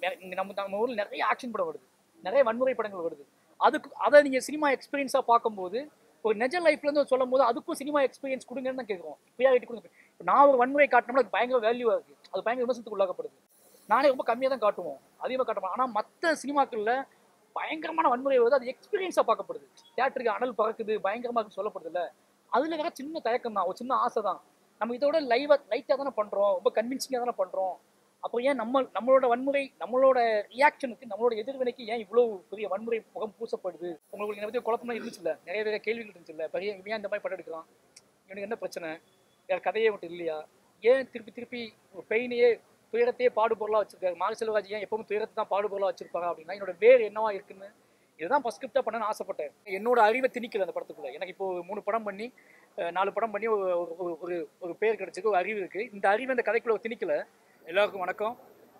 நெ- இங்க நம்ம நம்ம ஊரில் நிறைய ஆக்ஷன் படம் வருது நிறைய வன்முறை படங்கள் வருது அதுக்கு அதை நீங்கள் சினிமா எக்ஸ்பீரியன்ஸாக பார்க்கும்போது ஒரு நிஜ லைஃப்லேருந்து சொல்லும் போது அதுக்கும் சினிமா எக்ஸ்பீரியன்ஸ் கொடுங்கன்னு தான் கேட்குறோம் ப்ரியாரிட்டி கொடுங்க இப்போ நான் ஒரு வன்முறை காட்டினோம்னா அது பயங்கர வேல்யூவாக இருக்குது அது பயங்கர விமர்சனத்துக்கு உள்ளாக்கப்படுது நானே ரொம்ப கம்மியாக தான் காட்டுவோம் அதிகமாக காட்ட மாட்டோம் ஆனால் மற்ற சினிமாக்களில் பயங்கரமான வன்முறை வருது அது எக்ஸ்பீரியன்ஸாக பார்க்கப்படுது தேட்டருக்கு அனல் பறக்குது பயங்கரமாக சொல்லப்படுது இல்லை அதில் வேற சின்ன தயக்கம் தான் ஒரு சின்ன ஆசை தான் நம்ம இதோட லைவாக லைட்டாக தானே பண்ணுறோம் ரொம்ப கன்வின்சிங்காக தானே பண்ணுறோம் அப்போ ஏன் நம்ம நம்மளோட வன்முறை நம்மளோட ரியாக்ஷனுக்கு நம்மளோட எதிர்வினைக்கு ஏன் இவ்வளோ பெரிய வன்முறை முகம் பூசப்படுது உங்களுக்கு என்னை பற்றி குழப்பமா இருந்துச்சுல்ல நிறைய நிறைய கேள்விகள் இருந்துச்சுல்ல பெரிய இவன் ஏன் இந்த மாதிரி படம் எடுக்கலாம் இவனுக்கு என்ன பிரச்சனை வேற கதையே மட்டும் இல்லையா ஏன் திருப்பி திருப்பி ஒரு பெயினையே துயரத்தையே பாடுபொருளாக வச்சிருக்காரு மாரி செல்வராஜ் ஏன் எப்பவும் துயரத்தை தான் பாடுபொருளாக வச்சிருப்பாரா அப்படின்னா என்னோட வேர் என்னவா இருக்குன்னு இதுதான் ஃபஸ்ட் ஸ்கிரிப்டாக பண்ணணும்னு ஆசைப்பட்டேன் என்னோட அறிவை திணிக்கல அந்த படத்துக்குள்ள எனக்கு இப்போ மூணு படம் பண்ணி அஹ், நாலு படம் பண்ணி ஒரு ஒரு- ஒரு ஒரு பேர் கிடைச்சிருக்கு ஒரு அறிவு இருக்குது இந்த அறிவு அந்த கதைக்குள்ள திணிக்கல எல்லாருக்கும் வணக்கம்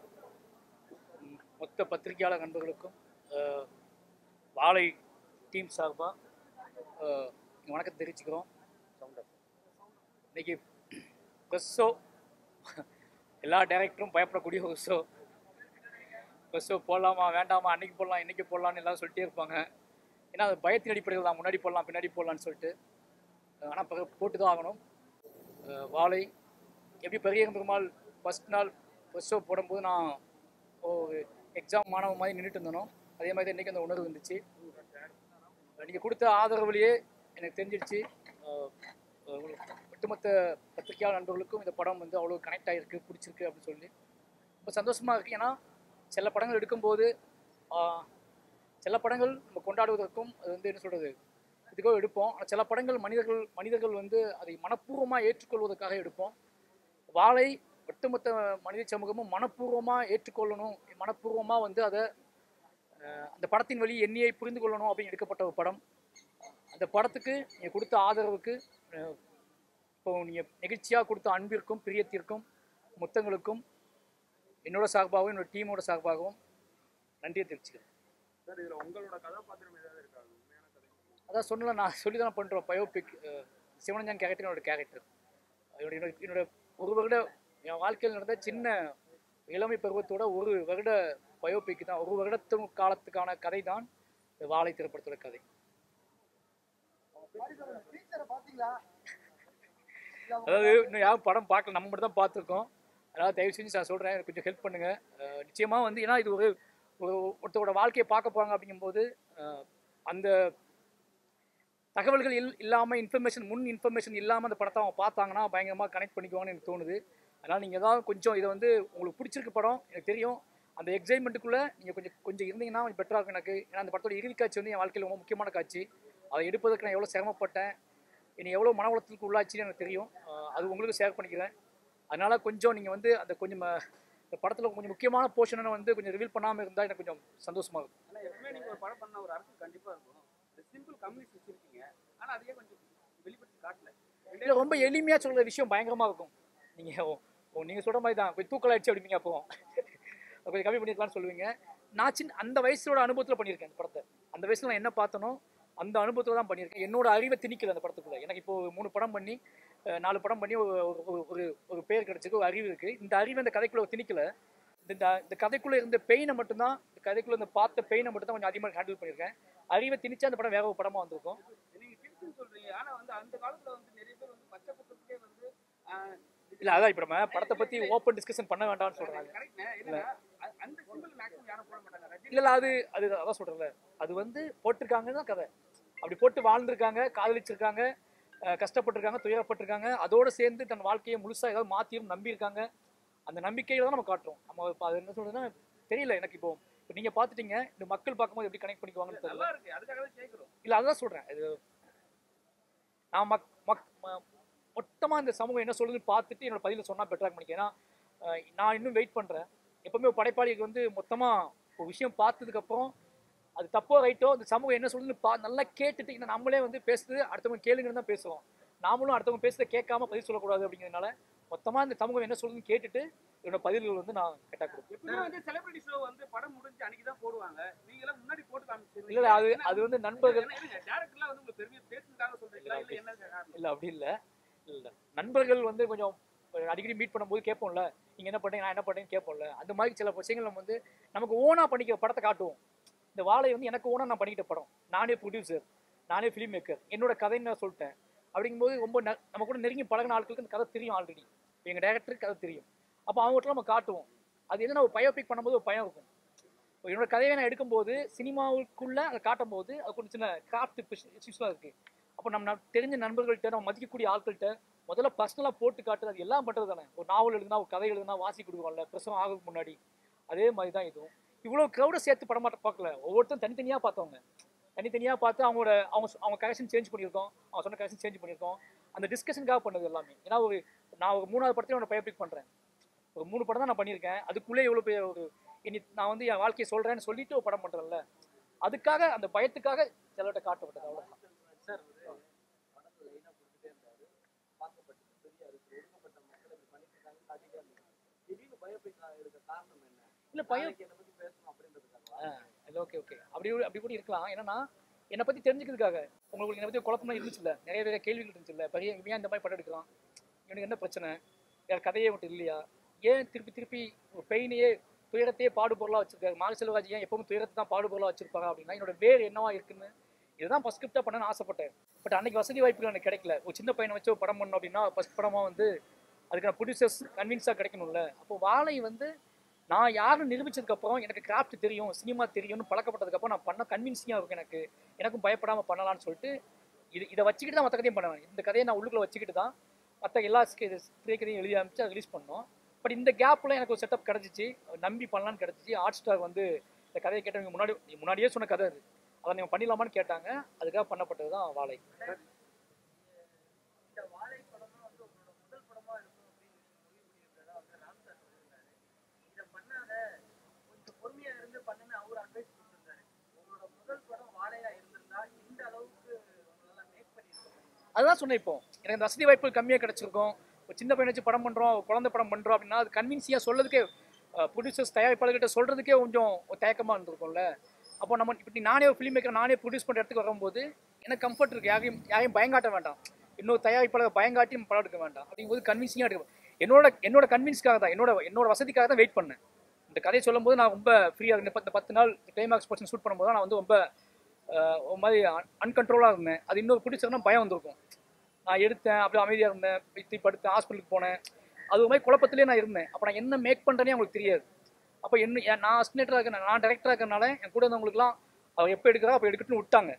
ம், மொத்த பத்திரிகையாளர் நண்பர்களுக்கும் அஹ், வாழை டீம் சார்பாக வணக்கம் தெரிவிச்சுக்கிறோம் இன்னைக்கு ப்ரெஸ் ஷோ எல்லா டேரக்டரும் பயப்படக்கூடிய ஒரு ஷோ ப்ரெஸ் ஷோ போடலாமா வேண்டாமா அன்னைக்கு போடலாம் இன்னைக்கு போடலாம்னு எல்லாரும் சொல்லிட்டே இருப்பாங்க ஏன்னா அது பயத்தின் அடிப்படையில் தான் முன்னாடி போடலாம் பின்னாடி போடலாம்னு சொல்லிட்டு ஆனால் பிறகு போட்டு தான் ஆகணும் அஹ் வாழை எப்படி பெரிய பெருமாள் ஃபஸ்ட் நாள் ஃபஸ்ட் ஷோ போடும்போது நான் ஒரு எக்ஸாம் மாணவன் மாதிரி நின்றுட்டு இருந்தனோ அதே மாதிரி தான் இன்றைக்கி அந்த உணர்வு இருந்துச்சு நீங்கள் கொடுத்த ஆதரவுலேயே எனக்கு தெரிஞ்சிடுச்சு அஹ் அஹ் ஒட்டுமொத்த பத்திரிகையாளர் நண்பர்களுக்கும் இந்த படம் வந்து அவ்வளோ கனெக்ட் ஆகிருக்கு பிடிச்சிருக்கு அப்படின்னு சொல்லி ரொம்ப சந்தோஷமாக இருக்குது ஏன்னா சில படங்கள் எடுக்கும்போது ஆஹ், சில படங்கள் நம்ம கொண்டாடுவதற்கும் அது வந்து என்ன சொல்கிறது இதுக்கோ எடுப்போம் ஆனால் சில படங்கள் மனிதர்கள் மனிதர்கள் வந்து அதை மனப்பூர்வமாக ஏற்றுக்கொள்வதற்காக எடுப்போம் வாழை ஒட்டுமொத்த மனித சமூகமும் மனப்பூர்வமாக ஏற்றுக்கொள்ளணும் மனப்பூர்வமாக வந்து அதை அஹ், அந்த படத்தின் வழி எண்ணியை புரிந்து கொள்ளணும் அப்படின்னு எடுக்கப்பட்ட ஒரு படம் அந்த படத்துக்கு நீங்கள் கொடுத்த ஆதரவுக்கு அஹ், இப்போ நீங்கள் நெகிழ்ச்சியாக கொடுத்த அன்பிற்கும் பிரியத்திற்கும் முத்தங்களுக்கும் என்னோட சார்பாகவும் என்னோட டீமோட சார்பாகவும் நன்றியை தெரிவிச்சுக்கிறேன் சார் இதுல உங்களோட கதாபாத்திரம் ஏதாவது இருக்கா உண்மையான கதை அதான் சொன்னல நான் சொல்லி தான் பண்ணுறோம் பயோபிக் சிவனஞ்சான் கேரக்டர் என்னோட கேரக்டர் என்னோட என்னோட என்னோட ஒரு வருட என் வாழ்க்கையில் நடந்த சின்ன இளமை பருவத்தோட ஒரு வருட பயோபிக் தான் ஒரு வருடத்து காலத்துக்கான கதை தான் இந்த வாழை திரைப்படத்தோட கதை அதாவது இன்னும் யாரும் படம் பார்க்கல நம்ம மட்டும் தான் பார்த்துருக்கோம் அதனால் தயவு செஞ்சு நான் சொல்கிறேன் எனக்கு கொஞ்சம் ஹெல்ப் பண்ணுங்கள் நிச்சயமாக வந்து ஏன்னா இது ஒரு ஒரு ஒருத்தரோட வாழ்க்கையை பார்க்க போகிறாங்க அப்படிங்கும்போது அஹ், அந்த தகவல்கள் இல் இல்லாமல் இன்ஃபர்மேஷன் முன் இன்ஃபர்மேஷன் இல்லாமல் அந்த படத்தை அவங்க பார்த்தாங்கன்னா பயங்கரமாக கனெக்ட் பண்ணிக்குவாங்கன்னு எனக்கு தோணுது அதனால் நீங்கள் ஏதாவது கொஞ்சம் இதை வந்து உங்களுக்கு பிடிச்சிருக்கு படம் எனக்கு தெரியும் அந்த எக்ஸைட்மெண்ட்டுக்குள்ளே நீங்கள் கொஞ்சம் கொஞ்சம் இருந்தீங்கன்னா கொஞ்சம் பெட்டராக இருக்கும் எனக்கு ஏன்னா அந்த படத்தோட இறுதி காட்சி வந்து என் வாழ்க்கையில் ரொம்ப முக்கியமான காட்சி அதை எடுப்பதற்கு நான் எவ்வளோ சிரமப்பட்டேன் என்னை எவ்வளோ மன உளத்துக்கு உள்ளாச்சுன்னு எனக்கு தெரியும் அஹ் அது உங்களுக்கு ஷேர் பண்ணிக்கிறேன் அதனால் கொஞ்சம் நீங்கள் வந்து அந்த கொஞ்சம் ம- இந்த படத்தில் கொஞ்சம் முக்கியமான போர்ஷனை வந்து கொஞ்சம் ரிவீல் பண்ணாமல் இருந்தால் எனக்கு கொஞ்சம் சந்தோஷமாக இருக்கும் ஆனா எப்பவுமே நீங்க ஒரு படம் பண்ண ஒரு அரசு கண்டிப்பா இருக்கும் இந்த சிம்பிள் கம்யூனிஸ்ட் வச்சிருக்கீங்க ஆனா அதையே கொஞ்சம் வெளிப்படுத்தி காட்டல இல்லை ரொம்ப எளிமையாக சொல்கிற விஷயம் பயங்கரமாக இருக்கும் நீங்கள் நீங்கள் சொல்கிற மாதிரி தான் கொஞ்சம் தூக்கல் ஆயிடுச்சு அப்படிங்க அப்போ கொஞ்சம் கம்மி பண்ணிருக்கலாம்னு சொல்லுவீங்க நான் சின்ன அந்த வயசோட அனுபவத்தில் பண்ணியிருக்கேன் அந்த படத்தை அந்த வயசில் நான் என்ன பார்த்தனோ அந்த அனுபவத்தில் தான் பண்ணியிருக்கேன் என்னோட அறிவை திணிக்கல அந்த படத்துக்குள்ள எனக்கு இப்போ மூணு படம் பண்ணி அஹ், நாலு படம் பண்ணி ஒரு ஒரு- ஒரு ஒரு பேர் கிடச்சிருக்கு ஒரு அறிவு இருக்குது இந்த அறிவு அந்த கதைக்குள்ள திணிக்கல இந்த இந்த கதைக்குள்ளே இருந்த பெயினை மட்டும்தான் இந்த கதைக்குள்ளே இந்த பார்த்த பெயினை மட்டும் தான் கொஞ்சம் அதிகமாக ஹேண்டில் பண்ணியிருக்கேன் அறிவை திணிச்சா அந்த படம் வேற ஒரு படமாக வந்திருக்கும் நீங்க டிப்ஸ்னு சொல்றீங்க ஆனா வந்து அந்த காலத்துல வந்து நிறைய பேர் வந்து பச்சை குத்தத்துக்கே வந்து இல்லை அதான் இப்போ நம்ம படத்தை பற்றி ஓப்பன் டிஸ்கஷன் பண்ண வேண்டாம்னு சொல்கிறாங்க கரெக்ட் என்னன்னா அ- அந்த சிம்பிள் மேக்ஸிமம் யாரும் போட மாட்டாங்க ரஜினி இல்ல இல்ல அது அது அதான் சொல்றேன்ல அது வந்து போட்டிருக்காங்கன்னு தான் கதை அப்படி போட்டு வாழ்ந்திருக்காங்க காதலிச்சிருக்காங்க அஹ் கஷ்டப்பட்டிருக்காங்க துயரப்பட்டிருக்காங்க அதோட சேர்ந்து தன் வாழ்க்கையை முழுசா ஏதாவது மாத்தியும் நம்பியிருக்காங்க அந்த நம்பிக்கையில தான் நம்ம காட்டுறோம் நம்ம இப்போ அது என்ன சொல்றதுன்னா தெரியல எனக்கு இப்போ இப்போ நீங்க பார்த்துட்டீங்க இந்த மக்கள் பார்க்கும்போது எப்படி கனெக்ட் பண்ணிக்குவாங்கன்னு தெரியல நல்லா இருக்கு அதுக்காக தான் கேட்கிறோம் இல்ல அதுதான் சொல்றேன் இது நான் மக் மக் ம- மொத்தமா இந்த சமூகம் என்ன சொல்லுதுன்னு பார்த்துட்டு என்னோட பதில சொன்னா பெட்டராக பண்ணிக்க ஏன்னா அஹ், நான் இன்னும் வெயிட் பண்றேன் எப்பவுமே ஒரு படைப்பாளிக்கு வந்து மொத்தமா ஒரு விஷயம் பார்த்ததுக்கு அப்புறம் அது தப்போ ரைட்டோ அந்த சமூகம் என்ன சொல்லுதுன்னு பா நல்லா கேட்டுட்டு இந்த நம்மளே வந்து பேசுறது அடுத்தவங்க கேளுங்கன்னு தான் பேசுவோம் நாமளும் அடுத்தவங்க பேசுறத கேட்காம பதில் சொல்லக்கூடாது அப்படிங்கிறதுனால மொத்தமா இந்த சமூகம் என்ன சொல்லுதுன்னு கேட்டுட்டு என்னோட பதில்கள் வந்து நான் கரெக்டாக கொடுப்பேன் எப்பவுமே வந்து செலிபிரிட்டி ஷோ வந்து படம் முடிஞ்சு அன்னைக்கு தான் போடுவாங்க நீங்க எல்லாம் முன்னாடி போட்டு காமிச்சிருந்தீங்க இல்ல இல்ல, அது அது வந்து நண்பர்கள் டேரக்டர்லாம் வந்து உங்களுக்கு பெருமையா பேசுறதுக்காக சொல்றீங்களா இல்ல என்ன காரணம் இல்லை அப்படி இல்லை இல்லை நண்பர்கள் வந்து கொஞ்சம் ஒரு அடிக்கடி மீட் பண்ணும்போது கேட்போம்ல நீங்கள் என்ன பண்ணுறீங்க நான் என்ன பண்ணுறேன்னு கேட்போம்ல அந்த மாதிரி சில விஷயங்கள் நம்ம வந்து நமக்கு ஓனாக பண்ணிக்கிற படத்தை காட்டுவோம் இந்த வாழை வந்து எனக்கு ஓனாக நான் பண்ணிக்கிட்ட படம் நானே ப்ரொடியூசர் நானே ஃபிலிம் மேக்கர் என்னோட கதைன்னு நான் சொல்லிட்டேன் அப்படிங்கும்போது ரொம்ப ந- நம்ம கூட நெருங்கி பழகின ஆட்களுக்கு இந்த கதை தெரியும் ஆல்ரெடி எங்கள் டேரக்டருக்கு கதை தெரியும் அப்போ அவங்ககிட்ட நம்ம காட்டுவோம் அது என்ன ஒரு பயோபிக் பண்ணும்போது ஒரு பயம் இருக்கும் இப்போ என்னோட கதையை நான் எடுக்கும்போது சினிமாவுக்குள்ளே அதை காட்டும்போது அது கொஞ்சம் சின்ன கிராஃப்ட் இஷ்யூஸ்லாம் இருக்குது அப்போ நம்ம ந- தெரிஞ்ச நண்பர்கள்ட்ட நம்ம மதிக்கக்கூடிய ஆட்கள்கிட்ட முதல்ல பர்சனலாக போட்டு காட்டுறது அது எல்லாம் பண்ணுறது தானே ஒரு நாவல் எழுதுனா ஒரு கதை எழுதுனா வாசி கொடுக்குவோம்ல பிரசவம் ஆகிறதுக்கு முன்னாடி அதே மாதிரி தான் இதுவும் இவ்வளோ க்ரௌடை சேர்த்து படம் மாட்ட பார்க்கல ஒவ்வொருத்தரும் தனித்தனியாக பார்த்தவங்க தனித்தனியாக பார்த்து அவங்களோட அவங்க சொ- அவங்க கரெக்ஷன் சேஞ்ச் பண்ணியிருக்கோம் அவங்க சொன்ன கரெக்ஷன் சேஞ்ச் பண்ணியிருக்கோம் அந்த டிஸ்கஷனுக்காக பண்ணது எல்லாமே ஏன்னா ஒரு நான் ஒரு மூணாவது படத்தையும் ஒன்று பயோபிக் பண்ணுறேன் ஒரு மூணு படம் தான் நான் பண்ணியிருக்கேன் அதுக்குள்ளே எவ்வளோ பெரிய ஒரு இனி நான் வந்து என் வாழ்க்கையை சொல்கிறேன்னு சொல்லிட்டு ஒரு படம் பண்ணுறேன்ல அதுக்காக அந்த பயத்துக்காக சிலர்கிட்ட காட்டப்பட்டது அவ்வளோதான் சார் படத்துல லைனா கொடுத்துட்டே இருந்தாரு பார்க்கப்பட்டு பெரியாரு ஒடுக்கப்பட்ட மக்கள் இப்படி பண்ணிட்டு இருக்காங்க காட்டிட்டே இருந்தாங்க திடீர்னு பயோபிக் எடுக்க காரணம் என்ன இல்லை பயம் நாளைக்கு என்னை பத்தி பேசணும் அப்படின்றதுக்காக இல்லை ஓகே ஓகே அப்படி கூட- அப்படி கூட இருக்கலாம் என்னன்னா என்னை பற்றி தெரிஞ்சுக்கிறதுக்காக உங்களுக்கு என்னை பற்றி குழப்பம்லாம் இருந்துச்சுல்ல நிறைய பேர் கேள்விகள் இருந்துச்சுல்ல பெரிய இவன் ஏன் இந்த மாதிரி படம் எடுக்கலாம் இவனுக்கு என்ன பிரச்சனை வேறு கதையே மட்டும் இல்லையா ஏன் திருப்பி திருப்பி ஒரு பெயினையே துயரத்தையே பாடுபொருளாக வச்சிருக்காரு மாரி செல்வராஜ் ஏன் எப்பவும் துயரத்தை தான் பாடுபொருளாக வச்சிருப்பாங்க அப்படின்னா என்னோட வேர் என்னவா இருக்குன்னு இதுதான் ஃபஸ்ட் ஸ்கிரிப்டாக பண்ணணும்னு ஆசைப்பட்டேன் பட் அன்னைக்கு வசதி வாய்ப்புகள் எனக்கு கிடைக்கல ஒரு சின்ன பையனை வச்சு ஒரு படம் பண்ணோம் அப்படின்னா ஃபஸ்ட் படமாக வந்து அதுக்கான ப்ரொடியூசர்ஸ் கன்வின்ஸாக கிடைக்கணும்ல அப்போ வாழை வந்து நான் யாரும் நிரூபிச்சதுக்கப்புறம் எனக்கு கிராஃப்ட் தெரியும் சினிமா தெரியும்னு பழக்கப்பட்டதுக்கப்புறம் நான் பண்ண கன்வின்சிங்காக இருக்கும் எனக்கு எனக்கும் பயப்படாமல் பண்ணலாம்னு சொல்லிட்டு இது இதை வச்சுக்கிட்டு தான் மற்ற கதையும் பண்ணுவேன் இந்த கதையை நான் உள்ளுக்குள்ள வச்சுக்கிட்டு தான் மற்ற எல்லா திரைக்கதையும் எழுதி அமைச்சு அதை ரிலீஸ் பண்ணோம் பட் இந்த கேப்பில் எனக்கு ஒரு செட்டப் கிடச்சிச்சு நம்பி பண்ணலான்னு கிடச்சிச்சு ஹாட் ஸ்டார் வந்து இந்த கதையை கேட்டவங்க முன்னாடி நீ முன்னாடியே சொன்ன கதை அது அதை நீங்கள் பண்ணிடலாமான்னு கேட்டாங்க அதுக்காக பண்ணப்பட்டது தான் வாழை இந்த வாழை படம் தான் வந்து உங்களோட முதல் படமா இருக்கும் அப்படின்னு முடிவு பண்ணியிருந்ததா வந்து ராம்சார் சொல்லியிருந்தாரு இதை பண்ணாத கொஞ்சம் பொறுமையா இருந்து பண்ணுன்னு அவர் அட்வைஸ் கொடுத்திருந்தாரு உங்களோட முதல் படம் வாழையா இருந்திருந்தா இந்த அளவுக்கு உங்களால மேக் பண்ணியிருக்கோம் அதுதான் சொன்னேன் இப்போ எனக்கு இந்த வசதி வாய்ப்புகள் கம்மியாக கிடச்சிருக்கும் ஒரு சின்ன பையனை வச்சு படம் பண்ணுறோம் குழந்தை படம் பண்ணுறோம் அப்படின்னா அது கன்வின்சியாக சொல்லதுக்கே ப்ரொடியூசர்ஸ் தயாரிப்பாளர்கிட்ட சொல்கிறதுக்கே கொஞ்சம் ஒரு தயக்கமாக இருந்திருக்கும்ல அப்போ நம்ம இப்படி நானே ஒரு ஃபிலிம் மேக்கர் நானே ப்ரொடியூஸ் பண்ணுற இடத்துக்கு வரும்போது எனக்கு கம்ஃபர்ட் இருக்குது யாரையும் யாரையும் பயங்காட்ட வேண்டாம் இன்னொரு தயாரிப்பாளர் பயங்காட்டி நம்ம படம் எடுக்க வேண்டாம் அப்படிங்கும்போது கன்வின்சிங்காக எடுக்க என்னோட என்னோட கன்வின்ஸ்க்காக தான் என்னோட என்னோட வசதிக்காக தான் வெயிட் பண்ணேன் இந்த கதையை சொல்லும்போது நான் ரொம்ப ஃப்ரீயாக இருந்தேன் பத்து பத்து நாள் கிளைமாக்ஸ் போர்ஷன் ஷூட் பண்ணும்போது தான் நான் வந்து ரொம்ப அஹ், ஒரு மாதிரி அன்கண்ட்ரோலாக இருந்தேன் அது இன்னொரு பிடிச்சதுன்னா பயம் வந்திருக்கும் நான் எடுத்தேன் அப்படியே அமைதியாக இருந்தேன் திருப்பி படுத்தேன் ஹாஸ்பிட்டலுக்கு போனேன் அது ஒரு மாதிரி குழப்பத்திலே நான் இருந்தேன் அப்போ நான் என்ன மேக் பண்ணுறேனே அவங்களுக்கு தெரியாது அப்போ என்ன ஏன் நான் அஸ்டினேட்டராக இருக்கேன் நான் டேரக்டராக இருக்கறனால என் கூட இருந்தவங்களுக்குலாம் அவர் எப்போ எடுக்கிறா அப்போ எடுக்கட்டும்னு விட்டாங்க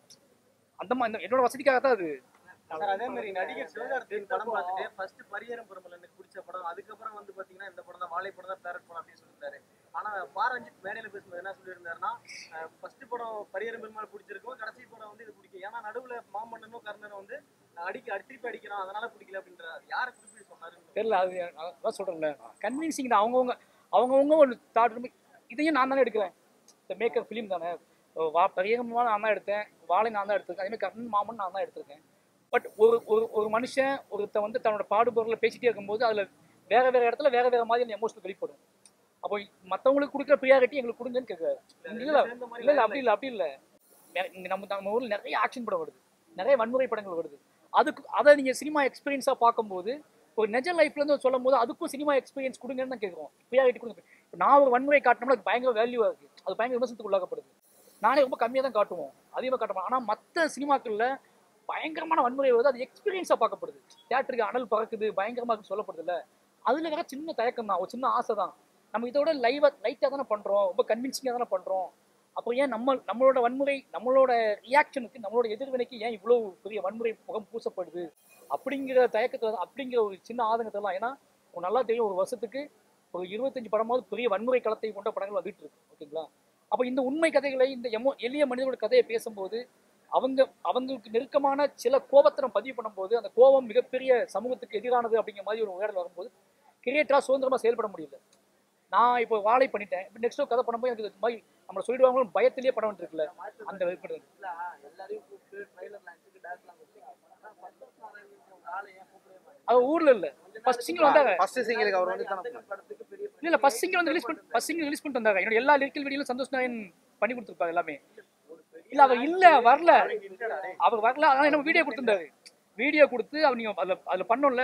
அந்த மாதிரி இந்த- என்னோட வசதிக்காக தான் அது சார் அதே மாதிரி நடிகர் சிவகார்த்தியின் படம் பார்த்துட்டு ஃபர்ஸ்ட் பரியரும் பெருமள் எனக்கு பிடிச்ச படம் அதுக்கப்புறம் வந்து பாத்தீங்கன்னா இந்த படம் தான் வாழை படம் தான் பேரட் படம் அப்படின்னு சொல்லியிருந்தாரு ஆனா பாரஞ்சித் மேடையில பேசும்போது என்ன சொல்லியிருந்தாருன்னா ஃபர்ஸ்ட் படம் பரியரும் பெருமாள் பிடிச்சிருக்கும் கடைசி படம் வந்து இது பிடிக்கும் ஏன்னா நடுவுல மாமன்னனும் கர்ணனும் வந்து அடிக்க அடி- திருப்பி அடிக்கிறான் அதனால பிடிக்கல அப்படின்றாரு அது யாரை குறிப்பிட்டு சொன்னாருன்னு தெரியல அது அதான் சொல்கிறேன்ல கன்வின்சிங் தான் அவங்கவுங்க அவங்கவுங்க ஒரு தாட் இதையும் நான் தானே எடுக்கிறேன் இந்த மேக்கர் ஃபிலிம் தானே ஓ, வா பரியகமாக நான் தான் எடுத்தேன் வாழை நான் தான் எடுத்திருக்கேன் அதேமாதிரி கர்ணன் மாமன் நான் தான் எடுத்திருக்கேன் பட் ஒரு ஒரு ஒரு மனுஷன் ஒருத்த வந்து தன்னோட பாடுபொருளை பேசிட்டே இருக்கும்போது அதில் வேற வேற இடத்துல வேற வேற மாதிரி எமோஷனல் வெளிப்படும் அப்போ மற்றவங்களுக்கு கொடுக்குற ப்ரியாரிட்டி எங்களுக்கு கொடுங்கன்னு கேட்குறாரு இல்லை சேர்ந்த மாதிரி இல்லை இல்லை அப்படி இல்லை அப்படி இல்லை இங்கே நம்ம நம்ம ஊரில் நிறைய ஆக்ஷன் படம் வருது நிறைய வன்முறை படங்கள் வருது அதுக்கு அதை நீங்கள் சினிமா எக்ஸ்பீரியன்ஸாக பார்க்கும்போது ஒரு நிஜ லைஃப்லேருந்து சொல்லும் போது அதுக்கும் சினிமா எக்ஸ்பீரியன்ஸ் கொடுங்கன்னு தான் கேட்குறோம் ப்ரியாரிட்டி கொடுங்க இப்போ நான் ஒரு வன்முறை காட்டினோம்னா அது பயங்கர வேல்யூவாக இருக்குது அது பயங்கர விமர்சனத்துக்கு உள்ளாக்கப்படுது நானே ரொம்ப கம்மியாக தான் காட்டுவோம் அதிகமாக காட்ட மாட்டோம் ஆனால் மற்ற சினிமாக்களில் பயங்கரமான வன்முறை வருது அது எக்ஸ்பீரியன்ஸாக பார்க்கப்படுது தேட்டருக்கு அனல் பறக்குது பயங்கரமாக இருக்குன்னு சொல்லப்படுதுல்ல அதில் வேற சின்ன தயக்கம் தான் ஒரு சின்ன ஆசை தான் நம்ம இதோட லைவாக லைட்டாக தானே பண்ணுறோம் ரொம்ப கன்வின்சிங்காக தானே பண்ணுறோம் அப்போ ஏன் நம்ம நம்மளோட வன்முறை நம்மளோட ரியாக்ஷனுக்கு நம்மளோட எதிர்வினைக்கு ஏன் இவ்வளோ பெரிய வன்முறை முகம் பூசப்படுது அப்படிங்கிற தயக்கத்தில் தான் அப்படிங்கிற ஒரு சின்ன ஆதங்கத்தில் தான் ஏன்னா உங்களுக்கு நல்லா தெரியும் ஒரு வருஷத்துக்கு ஒரு இருபத்தஞ்சு படமாவது பெரிய வன்முறை களத்தை கொண்ட படங்கள் வந்துட்டு இருக்கு ஓகேங்களா அப்போ இந்த உண்மை கதைகளை இந்த எமோ எளிய மனிதர்களோட கதையை பேசும்போது அவங்க அவங்களுக்கு நெருக்கமான சில கோபத்தை நம்ம பதிவு பண்ணும்போது அந்த கோபம் மிகப்பெரிய சமூகத்துக்கு எதிரானது அப்படிங்கிற மாதிரி ஒரு உயரம் வரும்போது கிரியேட்டராக சுதந்திரமாக செயல்பட முடியல நான் இப்போ வாழை பண்ணிட்டேன் இப்போ நெக்ஸ்ட் கதை பண்ணும்போது எனக்கு இது மாதிரி நம்மளை சொல்லிடுவாங்களோ பயத்திலேயே படம் வந்துருக்குல்ல அந்த வெளிப்படுது இல்ல எல்லாரையும் கூப்பிட்டு ட்ரைலர்ல அடிச்சுட்டு டான்ஸ்லாம் கொடுத்தீங்க ஆனா பர்சன்ஸ் உங்க ஆளை ஏன் கூப்பிடவே மாட்டீங்க அவ ஊர்ல இல்ல ஃபர்ஸ்ட் சிங்கிள் வந்தாங்க ஃபர்ஸ்ட் சிங்கிளுக்கு அவர் வந்து அந்த படத்துக்கு பெரிய இல்ல இல்ல ஃபர்ஸ்ட் சிங்கிள் வந்து ரிலீஸ் பண்ணி ஃபர்ஸ்ட் சிங்கிள் ரிலீஸ் பண்ணிட்டு வந்தாங்க என்னோட எல்லா லிரிக்கல் வீடியோலும் சந்தோஷ் நாயன் பண்ணி கொடுத்துருப்பாங்க எல்லாமே இல்ல அவர் இல்ல வரல அவர் வரல அதனால என்ன வீடியோ கொடுத்துருந்தாரு வீடியோ கொடுத்து அவர் நீங்க அதுல அதுல பண்ணோம்ல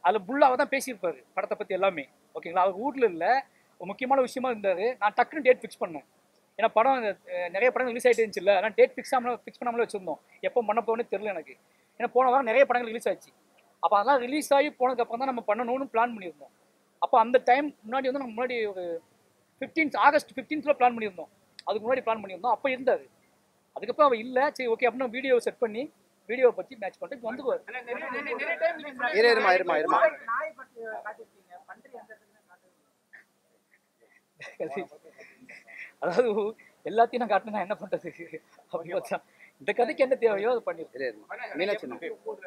அதில் புல்லாக தான் பேசியிருப்பாரு படத்தை பற்றி எல்லாமே ஓகேங்களா அவர் வீட்டில் இல்லை ஒரு முக்கியமான விஷயமா இருந்தார் நான் டக்குன்னு டேட் ஃபிக்ஸ் பண்ணேன் ஏன்னா படம் அஹ், நிறைய படங்கள் ரிலீஸ் ஆகிட்டு இருந்துச்சு இல்லை ஆனால் டேட் ஃபிக்ஸ் ஆகாமல் ஃபிக்ஸ் பண்ணாமலே வச்சிருந்தோம் எப்போ பண்ண போகணும்னு தெரியல எனக்கு ஏன்னா போன வாரம் நிறைய படங்கள் ரிலீஸ் ஆச்சு அப்போ அதெல்லாம் ரிலீஸ் ஆகி போனதுக்கப்புறம் தான் நம்ம பண்ணணும்னு பிளான் பண்ணியிருந்தோம் அப்போ அந்த டைம் முன்னாடி வந்து நம்ம முன்னாடி ஒரு ஃபிஃப்டீன்த் ஆகஸ்ட் ஃபிஃப்டீன்த்தில் பிளான் பண்ணியிருந்தோம் அதுக்கு முன்னாடி பிளான் பண்ணியிருந்தோம் அப்போ இருந்தார் அதுக்கப்புறம் அவர் இல்லை சரி ஓகே அப்படின்னு வீடியோ செட் பண்ணி வீடியோவை பற்றி மேட்ச் பண்ணிட்டு வந்துக்குவார் இரு இருமா இருமா இருமா நாய் பற்றி காட்டிருக்கீங்க பன்றி எந்த இடத்துலயுமே காட்டுறது அதாவது எல்லாத்தையும் நான் காட்டினா என்ன பண்றது அப்படி பார்த்தா இந்த கதைக்கு என்ன தேவையோ அதை பண்ணிருக்கேன் இரு இருமா மீனாட்சி அம்மா.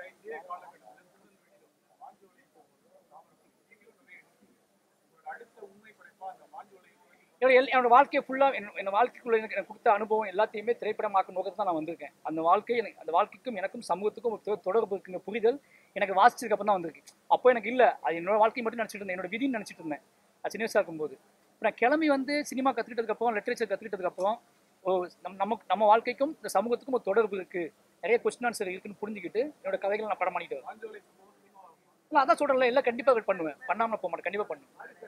என்னோட எல்- என்னோட வாழ்க்கையை ஃபுல்லாக என்னோட வாழ்க்கைக்குள்ள எனக்கு எனக்கு கொடுத்த அனுபவம் எல்லாத்தையுமே திரைப்படமாக்க நோக்கத்தை தான் நான் வந்திருக்கேன் அந்த வாழ்க்கை எனக்கு அந்த வாழ்க்கைக்கும் எனக்கும் சமூகத்துக்கும் ஒரு தொ- தொடர்பு இருக்குங்க புரிதல் எனக்கு வாசிச்சதுக்கு அப்புறம் தான் வந்திருக்கு அப்போ எனக்கு இல்லை அது என்னோட வாழ்க்கை மட்டும் நினச்சிட்டு இருந்தேன் என்னோட விதின்னு நினச்சிட்டு இருந்தேன் அது சின்ன வயசாக இருக்கும்போது இப்போ நான் கிளம்பி வந்து சினிமா கற்றுக்கிட்டதுக்கப்புறம் லிட்ரேச்சர் கற்றுக்கிட்டதுக்கப்புறம் ஒரு நம் நமக்கு நம்ம வாழ்க்கைக்கும் இந்த சமூகத்துக்கும் ஒரு தொடர்பு இருக்குது நிறைய கொஸ்டின் ஆன்சர் இருக்குன்னு புரிஞ்சுக்கிட்டு என்னோட கதைகளை நான் படம் பண்ணிட்டு வரேன் இல்லை அதான் சொல்கிறேன்ல எல்லாம் கண்டிப்பாக பண்ணுவேன் பண்ணாமல் போக மாட்டேன் கண்டிப்பாக பண்ணுவேன்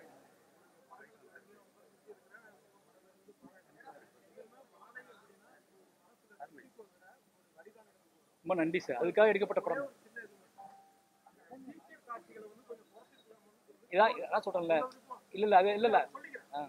ரொம்ப நன்றி சார் அதுக்காக எடுக்கப்பட்ட படம் இதான் இதான் சொல்றேன்ல இல்ல இல்ல அது இல்ல இல்ல ஆ.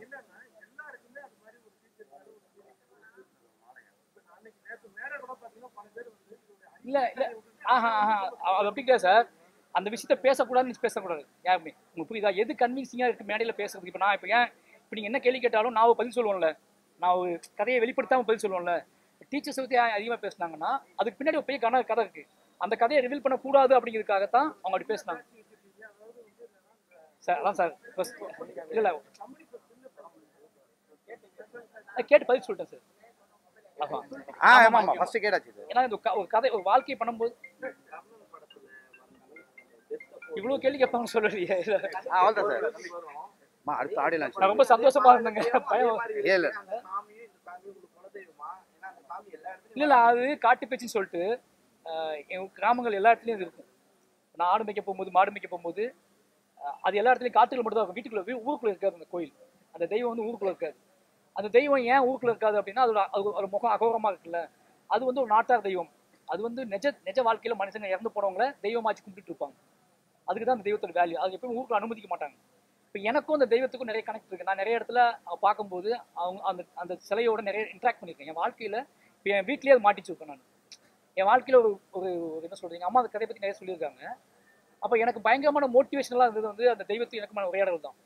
இல்ல இல்ல ஆஹா ஆஹா அது அப்படி கிடையாது சார் அந்த விஷயத்த பேசக்கூடாதுன்னு பேசக்கூடாது யாருமே உங்களுக்கு புரியுதா எது கன்வின்சிங்காக இருக்கு மேடையில் பேசுறதுக்கு இப்போ நான் இப்போ ஏன் இப்போ நீங்கள் என்ன கேள்வி கேட்டாலும் நான் ஒரு பதில் சொல்லுவேன்ல நான் ஒரு கதையை வெளிப்படுத்தாமல் பதில் சொல்லுவேன்ல டீச்சர்ஸ் பற்றி அதிகமாக பேசுனாங்கன்னா அதுக்கு பின்னாடி ஒரு பெரிய கன கதை இருக்கு அந்த கதையை ரிவீல் பண்ணக்கூடாது அப்படிங்கிறதுக்காகத்தான் அவங்க அப்படி பேசுனாங்க சார் அதான் சார் first- இல்ல இல்ல நான் கேட்டு பதில் சொல்லிட்டேன் சார் ஆமா ஆ ஆமா ஆமா ஃபர்ஸ்ட் கேட்டாச்சு இது ஏன்னா இந்த க- ஒரு கதை ஒரு வாழ்க்கையை பண்ணும்போது இவ்வளவு கேள்வி கேட்பாங்கன்னு சொல்லலையே இல்ல. ஆ அவ்வளோதான் சார் அம்மா அடுத்த ஆடியோ லான்ச் நான் ரொம்ப சந்தோஷமா இருந்தேங்க பயம் இல்ல இல்ல இல்ல இல்ல அது காட்டு பேச்சுன்னு சொல்லிட்டு ஆஹ், எங்க கிராமங்கள் எல்லா இடத்துலயும் இது இருக்கும் நான் ஆடு மேய்க்க போகும்போது மாடு மேய்க்க போகும்போது ஆஹ், அது எல்லா இடத்துலயும் காட்டுக்குள்ள மட்டும் தான் இருக்கும் வீட்டுக்குள்ள வீ- ஊருக்குள்ள இருக்காது அந்த கோயில் அந்த தெய்வம் வந்து ஊருக்குள்ள இருக்காது அந்த தெய்வம் ஏன் ஊருக்குள்ள இருக்காது அப்படின்னா அதோட அது ஒரு முகம் அகோரமா இருக்குல்ல அது வந்து ஒரு நாட்டார் தெய்வம் அது வந்து நிஜ நிஜ வாழ்க்கையில மனுஷங்க இறந்து போனவங்கள தெய்வமாச்சு கும்பிட்டு இருப்பாங்க அதுக்கு தான் அந்த தெய்வத்தோட வேல்யூ அது எப்பவும் ஊருக்குள்ள அனுமதிக்க மாட்டாங்க இப்போ எனக்கும் அந்த தெய்வத்துக்கும் நிறைய கனெக்ட் இருக்கு நான் நிறைய இடத்துல அஹ், பார்க்கும்போது அவங்க அந்த அந்த சிலையோட நிறைய இன்ட்ராக்ட் பண்ணியிருக்கேன் என் வாழ்க்கையில இப்போ என் வீட்லயே அது மாட்டிச்சு இருக்கேன் நான் என் வாழ்க்கையில ஒரு ஒரு ஒரு என்ன சொல்றீங்க அம்மா அந்த கதையை பத்தி நிறைய சொல்லியிருக்காங்க அப்போ எனக்கு பயங்கரமான மோட்டிவேஷனலாக இருந்தது வந்து அந்த தெய்வத்துக்கு எனக்குமான உரையாடல் தான்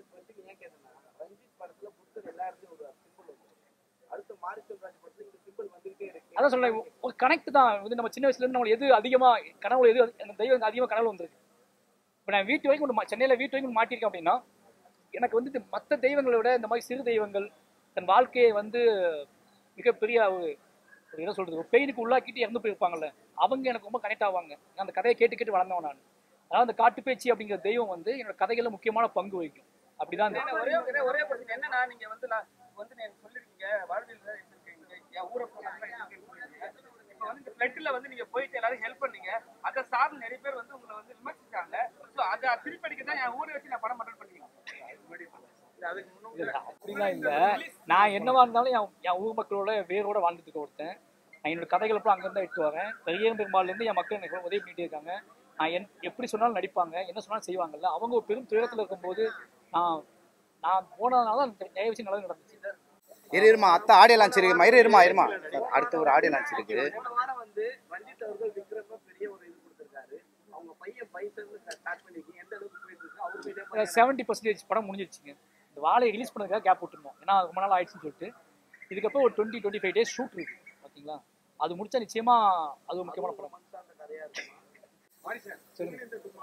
அதான் சொல்றேன் ஒரு கனெக்ட் தான் வந்து நம்ம சின்ன வயசுல இருந்து நம்ம எது அதிகமா கனவுல எது அந்த தெய்வம் அதிகமா கனவுல வந்திருக்கு இப்போ நான் வீட்டு வரைக்கும் ஒரு மா- சென்னையில வீட்டு வரைக்கும் மாட்டியிருக்கேன் அப்படின்னா எனக்கு வந்து மற்ற தெய்வங்களை விட இந்த மாதிரி சிறு தெய்வங்கள் தன் வாழ்க்கையை வந்து மிகப்பெரிய ஒரு ஒரு என்ன சொல்றது ஒரு பெயினுக்கு உள்ளாக்கிட்டு இறந்து போயிருப்பாங்கல்ல அவங்க எனக்கு ரொம்ப கனெக்ட் ஆவாங்க நான் அந்த கதையை கேட்டு கேட்டு வளர்ந்தவன் நான் அதாவது அந்த காட்டுப்பேச்சி அப்படிங்கிற தெய்வம் வந்து என்னோட கதைகள்ல முக்கியமான பங்கு வகிக்கும் அப்படிதான் இந்த ஒரே ஒரே ஒரே கொஸ்டின் என்னன்னா நீங்க வந்து நான் வந்து நீங்க சொல்லிருக்கீங்க வாழ்வியல் இருந்திருக்கீங்க என் ஊரை போனாங்க இப்போ வந்து இந்த ஃபிளட்ல வந்து நீங்க போயிட்டு எல்லாரும் ஹெல்ப் பண்ணீங்க அதை சார்ந்து நிறைய பேர் வந்து உங்களை வந்து விமர்சிச்சாங்க ஸோ அதை திருப்படிக்க தான் என் ஊரை வச்சு நான் படம் மட்டும் பண்ணிக்கிறேன் அதுக்கு முன்னாடி இல்ல, அப்படிலாம் இல்ல நான் என்னவா இருந்தாலும் என் என் ஊர் மக்களோட வேரோட வாழ்ந்துட்டு இருக்க ஒருத்தன் நான் என்னோட கதைகளை பூரா அங்கிருந்து இட்டு வரேன் பெரிய பெருமாள்ல இருந்து என் மக்கள் எனக்கு உதவி பண்ணிட்டே இருக்காங்க நான் என் எப்படி சொன்னாலும் நடிப்பாங்க என்ன சொன்னாலும் செய்வாங்கல்ல அவங்க ஒரு பெரும் துயரத்துல இருக்கும்போது நான் நான் போனதுனால தான் எனக்கு நிறைய விஷயம் நல்லது நடந்துச்சு இரு இருமா அத்தை ஆடியோ லான்ச் இருக்கு மயிறு இருமா இருமா அடுத்த ஒரு ஆடியோ லான்ச் இருக்கு போன வாரம் வந்து ரஞ்சித் அவர்கள் விக்ரம பெரிய ஒரு இது கொடுத்திருக்காரு அவங்க பையன் பைசன் ஸ்டார்ட் பண்ணிருக்கீங்க எந்த அளவுக்கு போயிட்டு இருக்கு அவருக்கு இதே மாதிரி செவன்ட்டி பர்சன்டேஜ் படம் முடிஞ்சிருச்சுங்க இந்த வாழையை ரிலீஸ் பண்ணதுக்காக கேப் விட்டுருந்தோம் ஏன்னா ரொம்ப நாள் ஆயிடுச்சுன்னு சொல்லிட்டு இதுக்கப்புறம் ஒரு twenty twenty five days shoot இருக்கு ஓகேங்களா அது முடிச்சா நிச்சயமா அது ஒரு முக்கியமான படம் அந்த கதையா இருக்குமா சொல்லுங்க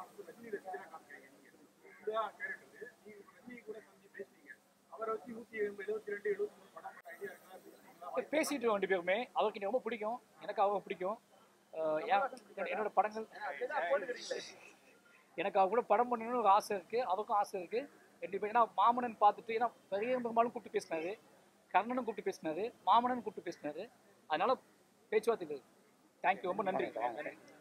பேசிட்டு ரெண்டு பேருமே அவருக்கு என்னை ரொம்ப பிடிக்கும் எனக்கு அவங்க பிடிக்கும் அஹ் ஏன் என்னோட- என்னோட படங்கள் எனக்கு அவ கூட படம் பண்ணணும்னு ஒரு ஆசை இருக்கு அவருக்கும் ஆசை இருக்கு ரெண்டு பேரும் ஏன்னா மாமனன் பார்த்துட்டு ஏன்னா பெரிய பெருமாளும் கூப்பிட்டு பேசினாரு கர்ணனும் கூப்பிட்டு பேசினாரு மாமனன் கூப்பிட்டு பேசினாரு அதனால பேச்சுவார்த்தை தேங்க்யூ ரொம்ப நன்றி